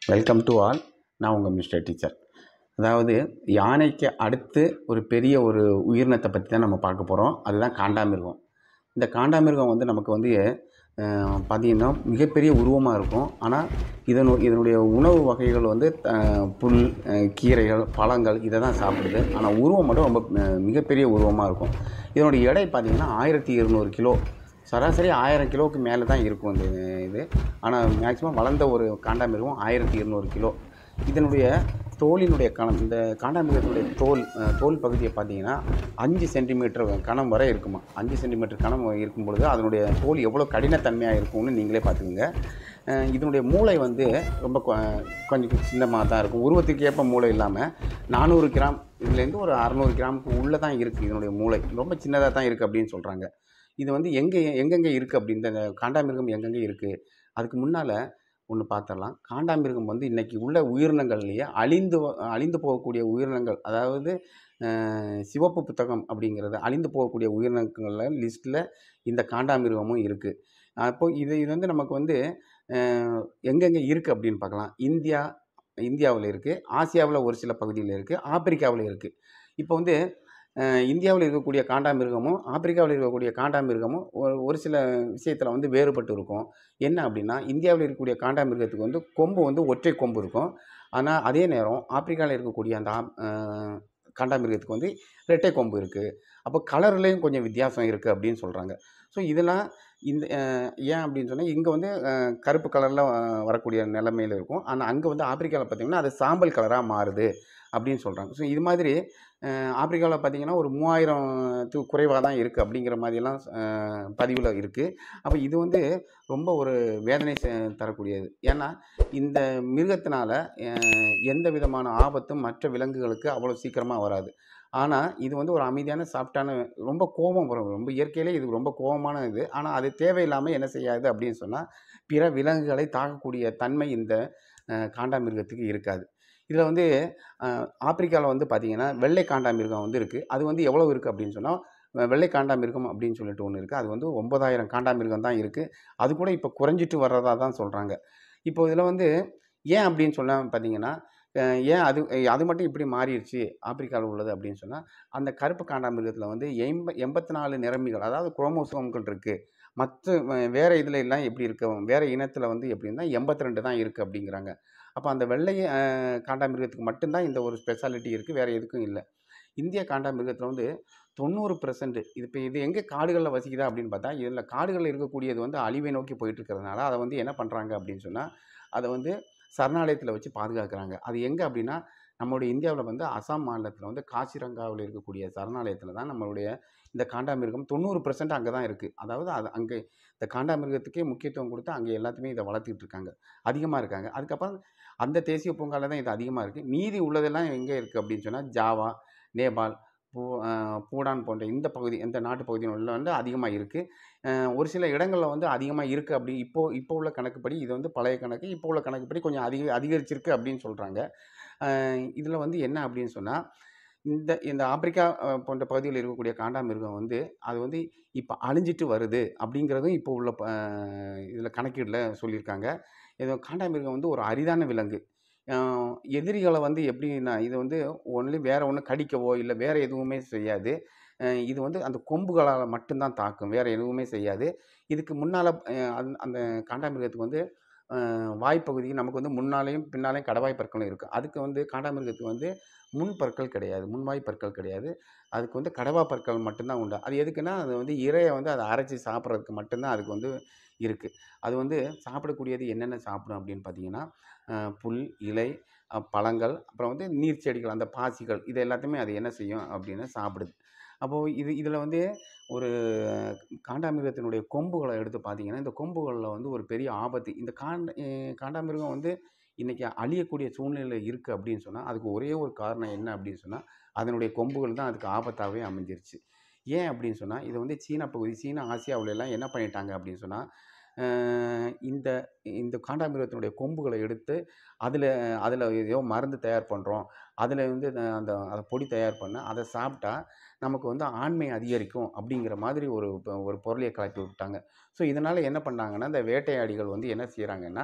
welcome to all நான் உங்கள் mister teacher அதாவது யானைக்கு அடுத்து ஒரு பெரிய ஒரு உயிரினத்தை பற்றி தான் நம்ம பார்க்க போகிறோம் அதுதான் காண்டாமிருகம் இந்த காண்டாமிருகம் வந்து நமக்கு வந்து அஹ், பார்த்திங்கன்னா மிகப்பெரிய உருவமாக இருக்கும் ஆனால் இதனு இதனுடைய உணவு வகைகள் வந்து அஹ், புல் அஹ், கீரைகள் பழங்கள் இதை தான் சாப்பிடுது ஆனால் உருவம் மட்டும் ரொம்ப அஹ், மிகப்பெரிய உருவமாக இருக்கும் இதனுடைய எடை பார்த்திங்கன்னா ஆயிரத்தி இருநூறு கிலோ சராசரி ஆயிரம் கிலோவுக்கு மேலே தான் இருக்கும் இந்த இது ஆனால் மேக்ஸிமம் வளர்ந்த ஒரு காண்டாமிருகம் ஆயிரத்தி இருநூறு கிலோ இதனுடைய தோலினுடைய கணம் இந்த காண்டாமிருகத்தினுடைய தோல் அஹ், தோல் பகுதியை பார்த்தீங்கன்னா அஞ்சு சென்டிமீட்டர் கணம் வரை இருக்குமா அஞ்சு சென்டிமீட்டர் கணம் இருக்கும் பொழுது அதனுடைய தோல் எவ்வளோ கடினத்தன்மையாக இருக்கும்னு நீங்களே பார்த்துக்குங்க அஹ், இதனுடைய மூளை வந்து ரொம்ப கொ- கொஞ்சம் சின்னமாக தான் இருக்கும் உருவத்துக்கு ஏற்ப மூளை இல்லாமல் நானூறு கிராம் இதுலேருந்து ஒரு அறநூறு கிராமுக்கு உள்ளே தான் இருக்குது இதனுடைய மூளை ரொம்ப சின்னதாக தான் இருக்குது அப்படின்னு சொல்கிறாங்க இது வந்து எங்கே எங்கெங்கே இருக்குது அப்படி இந்த காண்டாமிருகம் எங்கெங்கே இருக்குது அதுக்கு முன்னால் ஒன்று பார்த்துடலாம் காண்டாமிருகம் வந்து இன்றைக்கி உள்ள உயிரினங்கள்லேயே அழிந்து வ- அழிந்து போகக்கூடிய உயிரினங்கள் அதாவது அஹ், சிவப்பு புத்தகம் அப்படிங்கிறது அழிந்து போகக்கூடிய உயிரினங்களில் லிஸ்ட்டில் இந்த காண்டாமிருகமும் இருக்குது அப்போ இது இது வந்து நமக்கு வந்து அஹ், எங்கெங்கே இருக்குது அப்படின்னு பார்க்கலாம் இந்தியா இந்தியாவில் இருக்குது ஆசியாவில் ஒரு சில பகுதியில் இருக்குது ஆப்பிரிக்காவில் இருக்குது இப்போ வந்து அஹ், இந்தியாவில் இருக்கக்கூடிய காண்டாமிருகமும் ஆப்பிரிக்காவில் இருக்கக்கூடிய காண்டாமிருகமும் ஒரு ஒரு சில விஷயத்தில் வந்து வேறுபட்டு இருக்கும் என்ன அப்படின்னா இந்தியாவில் இருக்கக்கூடிய காண்டாமிருகத்துக்கு வந்து கொம்பு வந்து ஒற்றை கொம்பு இருக்கும் ஆனால் அதே நேரம் ஆப்பிரிக்காவில் இருக்கக்கூடிய அந்த ஆப்- அஹ், காண்டாமிருகத்துக்கு வந்து இரட்டை கொம்பு இருக்குது அப்போ கலர்லேயும் கொஞ்சம் வித்தியாசம் இருக்குது அப்படின்னு சொல்கிறாங்க ஸோ இதெல்லாம் இந்த அஹ், ஏன் அப்படின்னு சொன்னால் இங்கே வந்து அஹ், கருப்பு கலரில் வரக்கூடிய நிலைமையில் இருக்கும் ஆனால் அங்கே வந்து ஆப்பிரிக்காவில் பார்த்திங்கன்னா அது சாம்பல் கலராக மாறுது அப்படின்னு சொல்கிறாங்க ஸோ இது மாதிரி ஆப்பிரிக்காவில் பார்த்தீங்கன்னா ஒரு மூவாயிரத்து குறைவாக தான் இருக்குது அப்படிங்கிற மாதிரியெல்லாம் பதிவில் இருக்குது அப்போ இது வந்து ரொம்ப ஒரு வேதனை செ- தரக்கூடியது ஏன்னா இந்த மிருகத்தினால அஹ், எந்த விதமான ஆபத்தும் மற்ற விலங்குகளுக்கு அவ்வளோ சீக்கிரமாக வராது ஆனால் இது வந்து ஒரு அமைதியான சாஃப்டான ரொம்ப கோபம் வரும் ரொம்ப இயற்கையிலே இது ரொம்ப கோபமான இது ஆனால் அது தேவையில்லாமல் என்ன செய்யாது அப்படின்னு சொன்னால் பிற விலங்குகளை தாக்கக்கூடிய தன்மை இந்த அஹ், காண்டாமிருகத்துக்கு இருக்காது இதில் வந்து ஆப்பிரிக்காவில் வந்து பார்த்திங்கன்னா வெள்ளை காண்டாமிருகம் வந்து இருக்குது அது வந்து எவ்வளோ இருக்குது அப்படின்னு சொன்னால் வெள்ளை காண்டாமிருகம் அப்படின்னு சொல்லிட்டு ஒன்று இருக்குது அது வந்து ஒன்பதாயிரம் காண்டாமிருகம் தான் இருக்குது அது கூட இப்போ குறைஞ்சிட்டு வர்றதா தான் சொல்கிறாங்க இப்போ இதில் வந்து ஏன் அப்படின்னு சொன்ன பார்த்தீங்கன்னா அஹ் ஏன் அது அது மட்டும் இப்படி மாறிடுச்சு ஆப்பிரிக்காவில் உள்ளது அப்படின்னு சொன்னால் அந்த கருப்பு காண்டாமிருகத்தில் வந்து எண்ப எண்பத்தி நாலு நிறமிகள் அதாவது குரோமோசோம்கள் இருக்குது மற்ற அஹ், வேற இதில் எல்லாம் எப்படி இருக்கு வேற இனத்தில் வந்து எப்படின்னா எண்பத்தி ரெண்டு தான் இருக்குது அப்படிங்கிறாங்க அப்போ அந்த வெள்ளை அஹ், காண்டாமிருகத்துக்கு மட்டும்தான் இந்த ஒரு ஸ்பெஷாலிட்டி இருக்குது வேற எதுக்கும் இல்லை இந்திய காண்டாமிருகத்தில் வந்து தொண்ணூறு பெர்சன்ட் இது இப்போ இது எங்கே காடுகளில் வசிக்குதா அப்படின்னு பார்த்தா இதில் காடுகளில் இருக்கக்கூடியது வந்து அழிவை நோக்கி போயிட்டு இருக்கிறதுனால அதை வந்து என்ன பண்ணுறாங்க அப்படின்னு சொன்னால் அதை வந்து சரணாலயத்தில் வச்சு பாதுகாக்கிறாங்க அது எங்கே அப்படின்னா நம்மளுடைய இந்தியாவில் வந்து அசாம் மாநிலத்தில் வந்து காசிரங்காவில் இருக்கக்கூடிய சரணாலயத்தில் தான் நம்மளுடைய இந்த காண்டாமிருகம் தொண்ணூறு பெர்சன்ட் அங்கே தான் இருக்குது அதாவது அது அங்கே இந்த காண்டாமிருகத்துக்கே முக்கியத்துவம் கொடுத்து அங்கே எல்லாத்தையுமே இதை வளர்த்துக்கிட்டு இருக்காங்க அதிகமாக இருக்காங்க அதுக்கப்புறம் அந்த தேசிய பூங்காவில் தான் இது அதிகமாக இருக்குது மீதி உள்ளதெல்லாம் எங்கே இருக்குது அப்படின்னு சொன்னால் ஜாவா நேபாள் பூ அஹ் பூடான் போன்ற இந்த பகுதி இந்த நாட்டு பகுதிகளில் வந்து அதிகமாக இருக்குது ஒரு சில இடங்களில் வந்து அதிகமாக இருக்குது அப்படி இப்போ இப்போ உள்ள கணக்குப்படி இது வந்து பழைய கணக்கு இப்போ உள்ள கணக்குப்படி கொஞ்சம் அதிக அதிகரிச்சிருக்கு அப்படின்னு சொல்கிறாங்க இதில் வந்து என்ன அப்படின்னு சொன்னால் இந்த இந்த ஆப்பிரிக்கா அஹ், போன்ற பகுதிகளில் இருக்கக்கூடிய காண்டாமிருகம் வந்து அது வந்து இப்போ அழிஞ்சிட்டு வருது அப்படிங்கிறதும் இப்போ உள்ள இதில் கணக்கீடில் சொல்லியிருக்காங்க இது காண்டாமிருகம் வந்து ஒரு அரிதான விலங்கு அஹ், எதிரிகளை வந்து எப்படின்னா இது வந்து ஒன்லி வேற ஒன்று கடிக்கவோ இல்லை வேற எதுவுமே செய்யாது அஹ், இது வந்து அந்த கொம்புகளால் மட்டும்தான் தாக்கும் வேற எதுவுமே செய்யாது இதுக்கு முன்னால் அந்த காண்டாமிருகத்துக்கு வந்து அஹ், வாய்ப்பகுதி நமக்கு வந்து முன்னாலேயும் பின்னாலேயும் கடவாய் பற்களும் இருக்கும் அதுக்கு வந்து காண்டாமிருகத்துக்கு வந்து முன் பற்கள் கிடையாது முன்வாய் பற்கள் கிடையாது அதுக்கு வந்து கடவா பற்கள் மட்டும்தான் உண்டு அது எதுக்குன்னா அது வந்து இரையை வந்து அதை அரைச்சி சாப்பிட்றதுக்கு மட்டும்தான் அதுக்கு வந்து இருக்குது அது வந்து சாப்பிடக்கூடியது என்னென்ன சாப்பிடும் அப்படின்னு பார்த்தீங்கன்னா அஹ், புல் இலை அஹ், பழங்கள் அப்புறம் வந்து நீர் செடிகள் அந்த பாசிகள் இது எல்லாத்தையுமே அது என்ன செய்யும் அப்படின்னா சாப்பிடுது அப்போது இது இதில் வந்து ஒரு காண்டாமிருகத்தினுடைய கொம்புகளை எடுத்து பார்த்தீங்கன்னா இந்த கொம்புகளில் வந்து ஒரு பெரிய ஆபத்து இந்த காண்ட அஹ், காண்டாமிருகம் வந்து இன்றைக்கி அழியக்கூடிய சூழ்நிலையில் இருக்குது அப்படின்னு சொன்னால் அதுக்கு ஒரே ஒரு காரணம் என்ன அப்படின்னு சொன்னால் அதனுடைய கொம்புகள் தான் அதுக்கு ஆபத்தாகவே அமைஞ்சிருச்சு ஏன் அப்படின்னு சொன்னால் இது வந்து சீனா பகுதி சீனா ஆசியாவுல எல்லாம் என்ன பண்ணிட்டாங்க அப்படின்னு சொன்னால் இந்த இந்த காண்டாமிருகத்தினுடைய கொம்புகளை எடுத்து அதில் அதில் ஏதோ மருந்து தயார் பண்ணுறோம் அதில் வந்து அஹ், அந்த அதை பொடி தயார் பண்ண அதை சாப்பிட்டா நமக்கு வந்து ஆண்மை அதிகரிக்கும் அப்படிங்கிற மாதிரி ஒரு ப- ஒரு பொருளையை கலப்பி விட்டாங்க ஸோ இதனால் என்ன பண்ணாங்கன்னா இந்த வேட்டையாடிகள் வந்து என்ன செய்கிறாங்கன்னா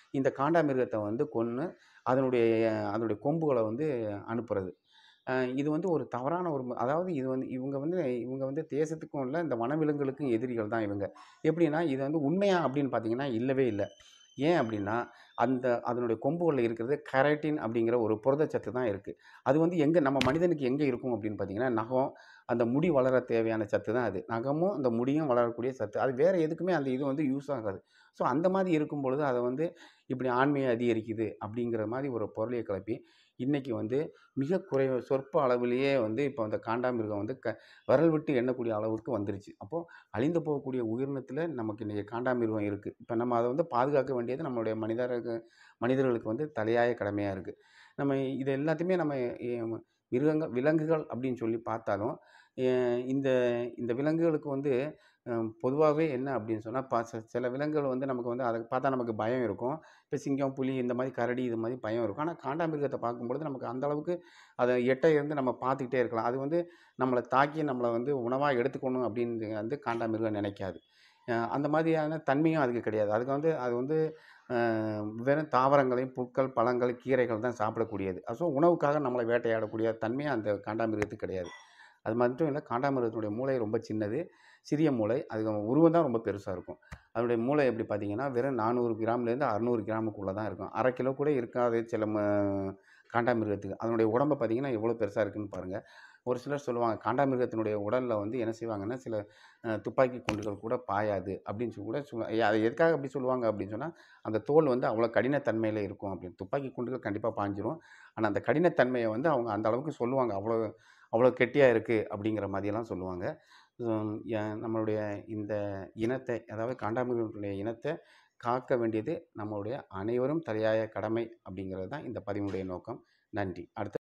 இந்த காண்டாமிருகத்தை வந்து கொன்று அதனுடைய அதனுடைய கொம்புகளை வந்து அனுப்புறது அஹ் இது வந்து ஒரு தவறான ஒரு மு- அதாவது இது வந்து இவங்க வந்து இவங்க வந்து தேசத்துக்கும் இல்லை இந்த வனவிலங்குகளுக்கும் எதிரிகள் தான் இவங்க எப்படின்னா இது வந்து உண்மையா அப்படின்னு பார்த்தீங்கன்னா இல்லவே இல்லை ஏன் அப்படின்னா அந்த அதனுடைய கொம்புகளில் இருக்கிறது கெரட்டின் அப்படிங்கிற ஒரு புரதச்சத்து தான் இருக்குது அது வந்து எங்கே நம்ம மனிதனுக்கு எங்கே இருக்கும் அப்படின்னு பார்த்தீங்கன்னா நகம் அந்த முடி வளர தேவையான சத்து தான் அது நகமும் அந்த முடியும் வளரக்கூடிய சத்து அது வேறு எதுக்குமே அந்த இது வந்து யூஸ் ஆகாது ஸோ அந்த மாதிரி இருக்கும் பொழுது அதை வந்து இப்படி ஆண்மையை அதிகரிக்குது அப்படிங்கிற மாதிரி ஒரு பொருளையை கிளப்பி இன்றைக்கி வந்து மிக குறைவு சொற்ப அளவிலேயே வந்து இப்போ அந்த காண்டாமிருகம் வந்து க விரல் விட்டு எண்ணக்கூடிய அளவுக்கு வந்துருச்சு அப்போது அழிந்து போகக்கூடிய உயிரினத்தில் நமக்கு இன்றைக்கி காண்டாமிருகம் இருக்குது இப்போ நம்ம அதை வந்து பாதுகாக்க வேண்டியது நம்மளுடைய மனிதருக்கு மனிதர்களுக்கு வந்து தலையாய கடமையாக இருக்குது நம்ம இது எல்லாத்தையுமே நம்ம எ- மிருகங்கள் விலங்குகள் அப்படின்னு சொல்லி பார்த்தாலும் எ- இந்த இந்த விலங்குகளுக்கு வந்து பொதுவாகவே என்ன அப்படின்னு சொன்னால் பா சில- சில விலங்குகள் வந்து நமக்கு வந்து அதை பார்த்தா நமக்கு பயம் இருக்கும் இப்போ சிங்கம் புலி இந்த மாதிரி கரடி இது மாதிரி பயம் இருக்கும் ஆனால் காண்டாமிருகத்தை பார்க்கும்பொழுது நமக்கு அந்த அளவுக்கு அதை எட்ட இருந்து நம்ம பார்த்துக்கிட்டே இருக்கலாம் அது வந்து நம்மளை தாக்கி நம்மளை வந்து உணவாக எடுத்துக்கணும் அப்படின்னு வந்து காண்டாமிருகம் நினைக்காது அஹ் அந்த மாதிரியான தன்மையும் அதுக்கு கிடையாது அதுக்கு வந்து அது வந்து அஹ், வெறும் தாவரங்களையும் புற்கள் பழங்கள் கீரைகள் தான் சாப்பிடக்கூடியது ஸோ உணவுக்காக நம்மளை வேட்டையாடக்கூடிய தன்மை அந்த காண்டாமிருகத்துக்கு கிடையாது அது மட்டும் இல்லை காண்டாமிருகத்தினுடைய மூளை ரொம்ப சின்னது சிறிய மூளை அது உருவம் தான் ரொம்ப பெருசாக இருக்கும் அதனுடைய மூளை எப்படி பார்த்தீங்கன்னா வெறும் நானூறு கிராம்லேருந்து அறநூறு கிராமுக்குள்ளே தான் இருக்கும் அரை கிலோ கூட இருக்காது சில ம- காண்டாமிருகத்துக்கு அதனுடைய உடம்பை பார்த்தீங்கன்னா எவ்வளோ பெருசாக இருக்குன்னு பாருங்கள் ஒரு சிலர் சொல்லுவாங்க காண்டாமிருகத்தினுடைய உடலில் வந்து என்ன செய்வாங்கன்னா சில அஹ், துப்பாக்கி குண்டுகள் கூட பாயாது அப்படின்னு சொல்லி கூட சொல்ல அதை எதுக்காக அப்படி சொல்லுவாங்க அப்படின்னு சொன்னால் அந்த தோல் வந்து அவ்வளோ கடினத்தன்மையில் இருக்கும் அப்படின்னு துப்பாக்கி குண்டுகள் கண்டிப்பாக பாஞ்சிரும் ஆனால் அந்த கடினத்தன்மையை வந்து அவங்க அந்த அளவுக்கு சொல்லுவாங்க அவ்வளோ அவ்வளோ கெட்டியாக இருக்குது அப்படிங்கிற மாதிரியெல்லாம் சொல்லுவாங்க உம், எ- நம்மளுடைய இந்த இனத்தை அதாவது காண்டாமிருகங்களுடைய இனத்தை காக்க வேண்டியது நம்மளுடைய அனைவரும் தலையாய கடமை அப்படிங்கிறது தான் இந்த பதிவுடைய நோக்கம் நன்றி அடுத்த